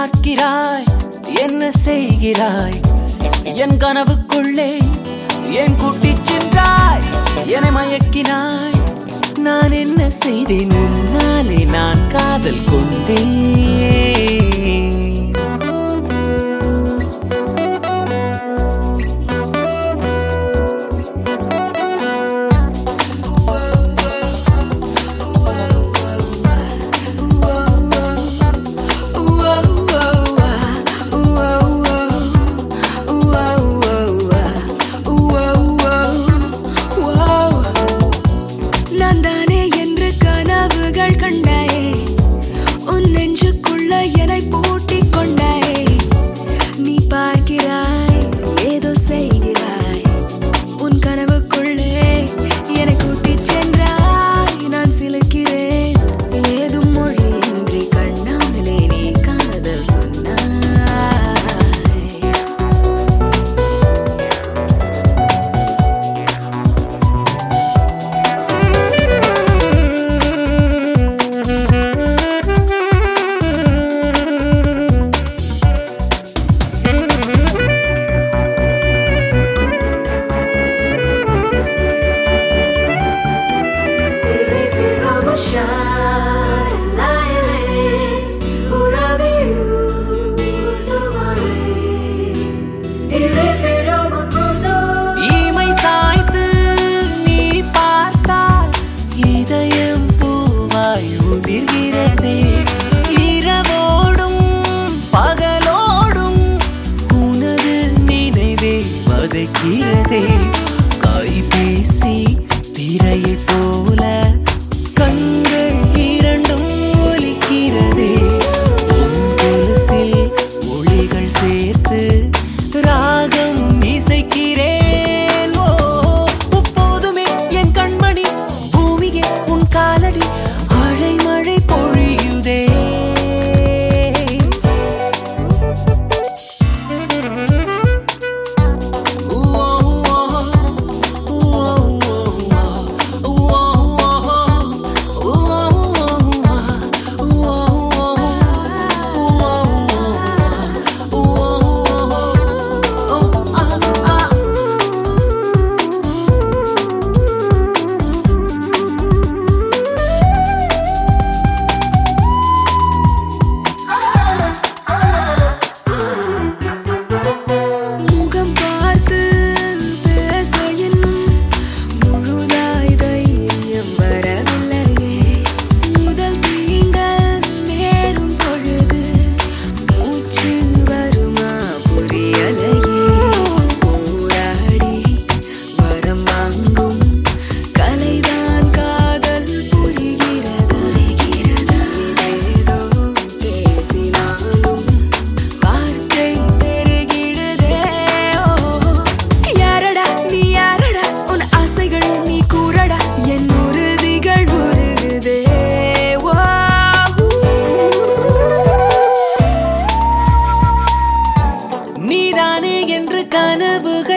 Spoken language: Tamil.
பார்க்கிறாய் என்ன செய்கிறாய் என் கனவுக்குள்ளே என் கூட்டிச் சென்றாய் என்னை மயக்கினாய் நான் என்ன செய்தேன் உன்னாலே நான் காதல் கொண்டேன் நான் தானே என்று கனவுகள் கண்டாயே உன் நெஞ்சுக்குள்ள என்னை பூட்டிக் கொண்டாயே நீ பார்க்கிறாய் ஏதோ செய்கிறாய் உன் கனவுக்குள்ளே என்னை கூட்டிச் சென்றாய் நான் சிலுக்கிறேன் ஏதும் மொழியின்றி கண்ணாமலே நீ காதல் சொன்னாய் இமை சாய்த்து நீ பார்த்தால் இதயம் பூவாய் உதிர்கிறதே இரவோடும் பகலோடும் உனது நினைவே வதைக்கிறதே கைபேசி திரையை போல கண்கள் இரண்டும் ஒலிக்கிறதே உன் கொலுசில் ஒளிகள் சேர்த்து ராகம் இசைக்கிறேன் ஓ எப்போதுமே என் கண்மணி பூமியே உன் காலடி அழை மழை பொழியுதே முகம் பார்த்து பேச இன்னும் முழுதாய் தைரியம் வரவில்லையே முதல் தீண்டல் நேரும் பொழுது மூச்சு வருமா புரியலையே போராடி வரம் வாங்கும் கலைதான் காதல் புரிகிறதா ஏதோ பேசினாலும் வார்த்தை பெருகிடுதே ஓ யாரடா நீ யாரடா உன் ஆசைகள் நீ கூறடா என் உறுதிகள் உருகுதே ஓ நீதானே என்று கனவுகள்